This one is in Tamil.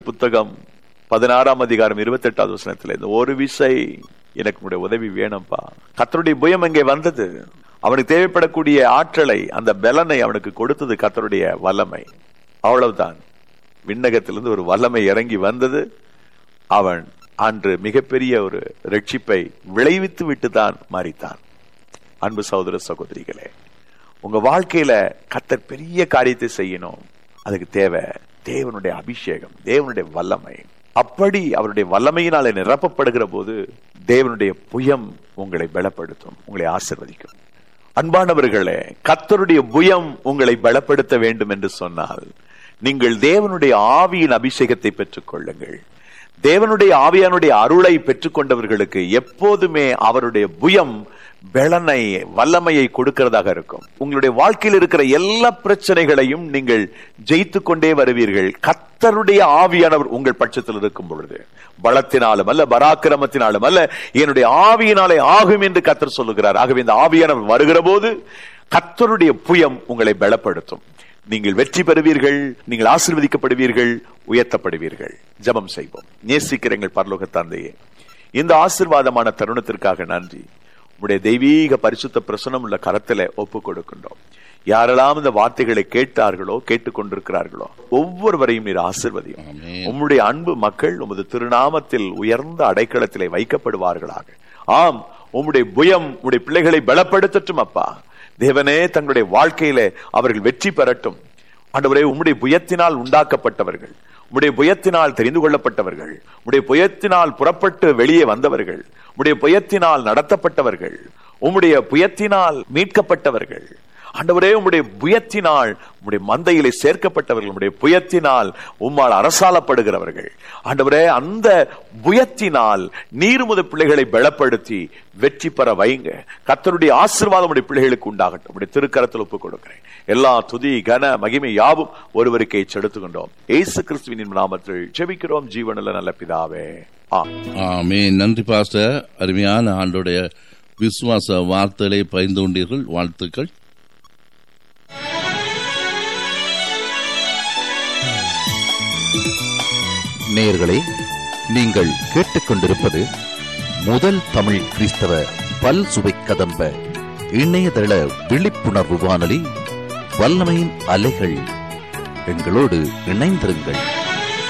புத்தகம் பதினாறாம் அதிகாரம் இருபத்தி எட்டாவது வசனத்துல இந்த ஒரு விசை எனக்கு உன்னுடைய உதவி வேணும்பா கத்தருடைய புயம் அங்கே வந்தது அவனுக்கு தேவைப்படக்கூடிய ஆற்றலை அந்த பலனை அவனுக்கு கொடுத்தது கத்தருடைய வல்லமை அவ்வளவுதான் விண்ணகத்திலிருந்து ஒரு வல்லமை இறங்கி வந்தது அவன் அன்று மிகப்பெரிய ஒரு ரட்சிப்பை விளைவித்து விட்டு தான் மாறித்தான் அன்பு சகோதர சகோதரிகளே உங்க வாழ்க்கையில கத்தர் பெரிய காரியத்தை செய்யணும் அதுக்கு தேவை தேவனுடைய அபிஷேகம் தேவனுடைய வல்லமை அப்படி அவருடைய வல்லமையினாலே நிரப்பப்படுகிற போது தேவனுடைய புயம் உங்களை பலப்படுத்தும் உங்களை ஆசிர்வதிக்கும் அன்பானவர்களே கத்தருடைய புயம் உங்களை பலப்படுத்த வேண்டும் என்று சொன்னால் நீங்கள் தேவனுடைய ஆவியின் அபிஷேகத்தை பெற்றுக் கொள்ளுங்கள் தேவனுடைய ஆவியானுடைய அருளை பெற்றுக்கொண்டவர்களுக்கு எப்போதுமே அவருடைய புயம் பலனை வல்லமையை கொடுக்கிறதாக இருக்கும் உங்களுடைய வாழ்க்கையில் இருக்கிற எல்லா பிரச்சனைகளையும் நீங்கள் ஜெயித்து கொண்டே வருவீர்கள் கத்தருடைய ஆவியானவர் உங்கள் பட்சத்தில் இருக்கும் பொழுது பலத்தினாலும் அல்ல பராக்கிரமத்தினாலும் அல்ல என்னுடைய ஆவியினாலே ஆகும் என்று கத்தர் சொல்லுகிறார் ஆகவே இந்த ஆவியானவர் வருகிற போது கத்தருடைய புயம் உங்களை பலப்படுத்தும் நீங்கள் வெற்றி பெறுவீர்கள் நீங்கள் ஆசிர்வதிக்கப்படுவீர்கள் உயர்த்தப்படுவீர்கள் ஜபம் செய்வோம் நேசிக்கிற எங்கள் பரலோக தந்தையே இந்த ஆசிர்வாதமான தருணத்திற்காக நன்றி உடைய தெய்வீக பரிசுத்த பிரசனம் உள்ள கரத்தில ஒப்பு கொடுக்கின்றோம் யாரெல்லாம் இந்த வார்த்தைகளை கேட்டார்களோ கேட்டுக்கொண்டிருக்கிறார்களோ ஒவ்வொருவரையும் நீர் ஆசிர்வதியும் உம்முடைய அன்பு மக்கள் உமது திருநாமத்தில் உயர்ந்த அடைக்கலத்திலே வைக்கப்படுவார்களாக ஆம் உம்முடைய புயம் உடைய பிள்ளைகளை பலப்படுத்தட்டும் அப்பா தேவனே தங்களுடைய வாழ்க்கையில அவர்கள் வெற்றி பெறட்டும் ஆண்டவரே உம்முடைய புயத்தினால் உண்டாக்கப்பட்டவர்கள் உடைய புயத்தினால் தெரிந்து கொள்ளப்பட்டவர்கள் உடைய புயத்தினால் புறப்பட்டு வெளியே வந்தவர்கள் உடைய புயத்தினால் நடத்தப்பட்டவர்கள் உம்முடைய புயத்தினால் மீட்கப்பட்டவர்கள் ஆண்டவரே உம்முடைய புயத்தினால் உம்முடைய மந்தையிலே சேர்க்கப்பட்டவர்கள் உம்முடைய புயத்தினால் உம்மால் அரசாலப்படுகிறவர்கள் ஆண்டவரே அந்த புயத்தினால் நீர்முத பிள்ளைகளை பலப்படுத்தி வெற்றி பெற வைங்க கத்தருடைய ஆசீர்வாதம் உடைய பிள்ளைகளுக்கு உண்டாகட்டும் உடைய திருக்கரத்தில் ஒப்புக் கொடுக்கிறேன் எல்லா துதி கன மகிமை யாவும் ஒருவருக்கே செலுத்துகின்றோம் ஏசு கிறிஸ்துவின் நாமத்தில் ஜெபிக்கிறோம் ஜீவனில் நல்ல பிதாவே ஆ ஆமே நன்றி பாஸ்டர் அருமையான ஆண்டுடைய விசுவாச வார்த்தைகளை பகிர்ந்து கொண்டீர்கள் வாழ்த்துக்கள் நேயர்களே நீங்கள் கேட்டுக்கொண்டிருப்பது முதல் தமிழ் கிறிஸ்தவ பல் சுவை கதம்ப இணையதள விழிப்புணர்வு வானொலி வல்லமையின் அலைகள் எங்களோடு இணைந்திருங்கள்